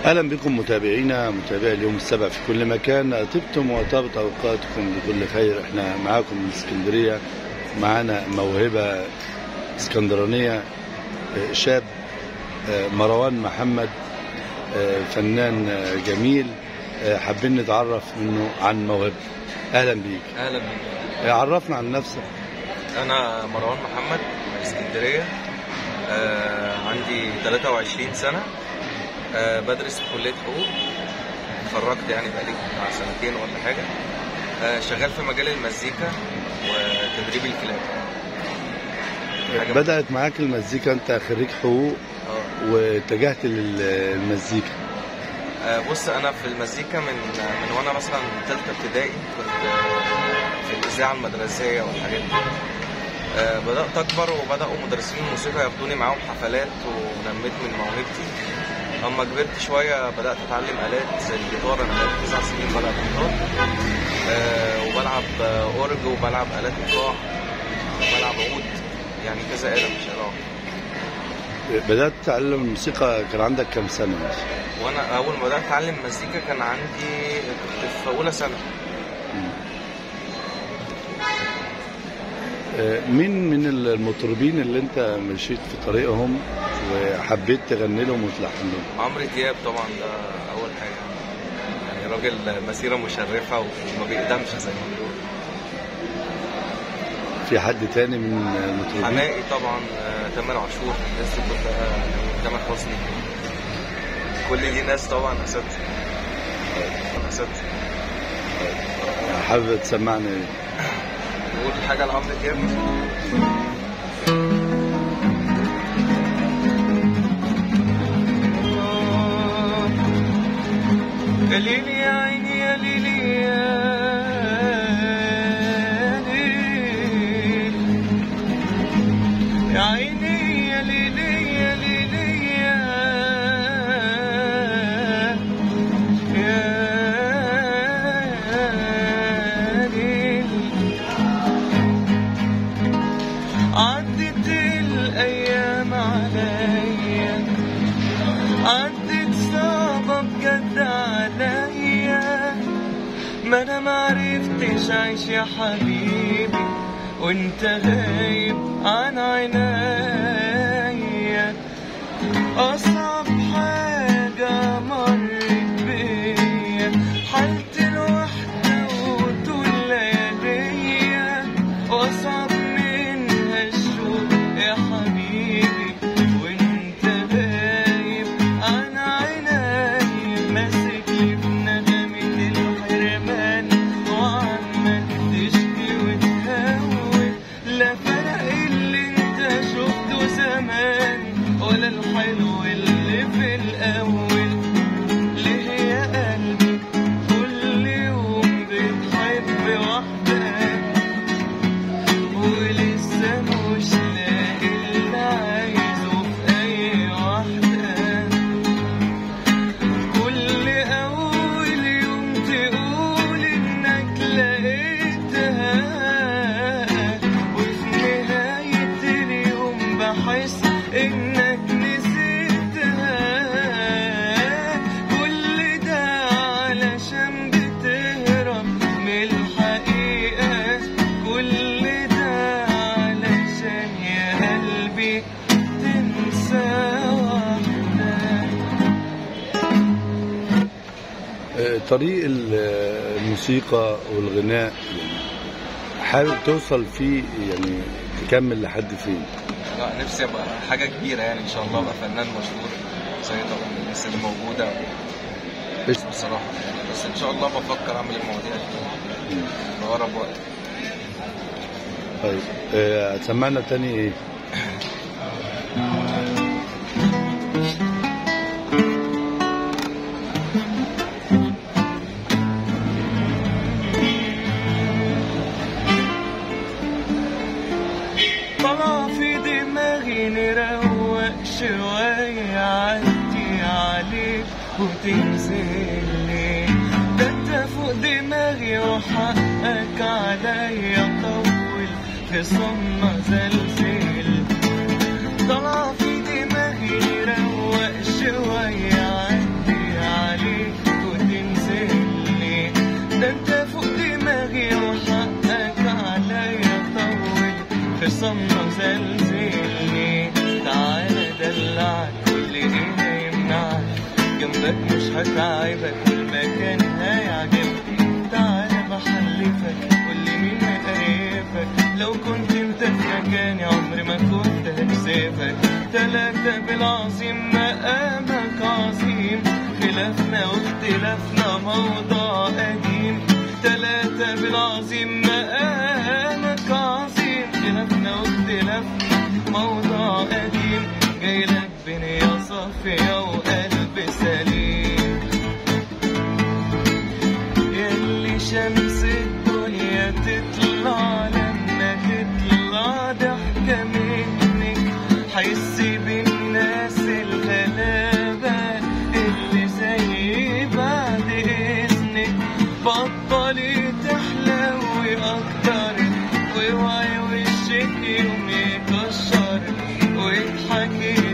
اهلا بكم متابعينا متابعي اليوم السبع في كل مكان طبتم وطابت اوقاتكم بكل خير احنا معاكم من اسكندريه معانا موهبه اسكندرانيه آه، شاب آه، مروان محمد آه، فنان آه، جميل آه، حابين نتعرف منه عن موهبته اهلا بيك اهلا بيك آه، عرفنا عن نفسك انا مروان محمد من اسكندريه آه عندي 23 سنه آه بدرس في كليه حقوق اتخرجت يعني بقالي بتاع سنتين ولا حاجه آه شغال في مجال المزيكا وتدريب الكلاب حاجة- بدات معاك المزيكا انت خريج حقوق اه واتجهت للمزيكا آه، بص انا في المزيكا من من وانا مثلا ثالثه ابتدائي كنت آه، في الاذاعه المدرسيه والحاجات دي آه، بدات اكبر وبداوا مدرسين الموسيقى ياخدوني معاهم حفلات ونميت من موهبتي اما كبرت شويه بدات اتعلم الات زي الجيتار انا بقالي تسع سنين بلعب جيتار آه، وبلعب آه، اورج وبلعب الات ايقاع وبلعب عود يعني كذا آلة مش آلة واحدة. بدات تتعلم الموسيقى كان عندك كام سنه مثلا وانا اول ما بدات اتعلم مزيكا كان عندي كنت في اولى سنه آه، مين من المطربين اللي انت مشيت في طريقهم وحبيت تغني لهم وتلحن لهم عمرو دياب طبعا ده اول حاجه يعني راجل مسيره مشرفه وما بيقدمش زي ما بيقولوا في حد تاني من المطربين حماقي طبعا آه، تامر عاشور الناس دي كلها تامر حسني كل دي ناس طبعا اساتذه اساتذه حابب تسمعنا ايه نقول حاجه لعمرو دياب يا ليلي يا عيني يا ليلي يا ليل يا عيني يا ليلي يا ليلي يا يا ليل عدت الايام عليا عدت صعبة بجد عليا ما انا معرفتش اعيش يا حبيبي وانت غايب عن عينيا اصعب حاجة مرت بيا حالتي الوحدة وطول لياليا واصعب منها الشوق يا حبيبي وانت غايب عن عيني ماسك لي في نغمة الحرمان وعمال تشكي وتهون لا فرق اللي انت شفته زمان ولا الحلو اللي في الاول ليه يا قلبي كل يوم بتحب واحدة ولسه مش لاقي اللي عايزه في أي واحدة كل أول يوم تقول إنك لقيتها وفي نهاية اليوم بحس إنك نسيتها كل ده علشان بتهرب من الحقيقة كل ده علشان يا قلبي تنسى واحدة آه، طريق ال- الموسيقى والغناء حابب توصل فيه يعني تكمل لحد فين لا نفسي ابقى حاجه كبيره يعني ان شاء الله ابقى فنان مشهور زي طبعا الناس اللي موجوده إيش؟ بصراحه بس ان شاء الله بفكر اعمل المواضيع دي في اقرب وقت طيب آه، هتسمعنا تاني ايه طلع في دماغي نروق شوية عدي عليك وتنزل لي ده انت فوق دماغي وحقك عليا طول في صمة زلزل طلع في دماغي روق شوية عدي بحبك مش هتعبك والمكان هيعجبك تعالى بحلفك واللي مين مقرفك لو كنت انت في مكاني عمري ما كنت هكسفك تلاتة بالعظيم مقامك عظيم خلافنا واختلافنا موضوع قديم تلاتة بالعظيم مقامك عظيم خلافنا واختلافنا موضوع قديم جايلك بنية صافية وقلب سليم يلي شمس الدنيا تطلع لما تطلع ضحكة منك حس بالناس الغلابة اللي زي بعد إذنك بطلي تحلوي أكتر واوعي وشك يوم يكشر واضحكي